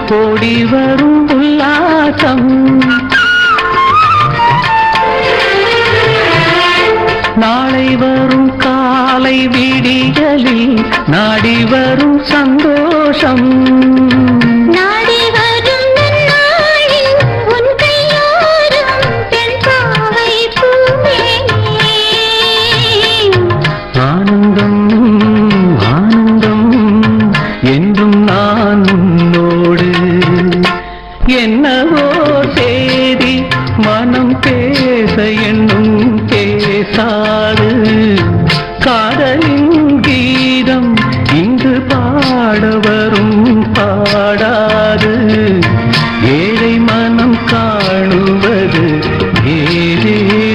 ஓடி வரும் உல்லாசம் நாளை வரும் காலை விடியலில் நாடி வரும் சந்தோஷம் நாடி வரும் நன்னாளில் உன் கையோரம் பெண் பாவை பூமேனி ஆனந்தம் ஆனந்தம் என்றும் நான் உன்னோடு என்னவோ சேதி மனம் பேச என்னும் பேசாது காதலின் கீதம் இங்கு பாட வரும் பாடாது ஏழை மனம் காணுவது ஏதே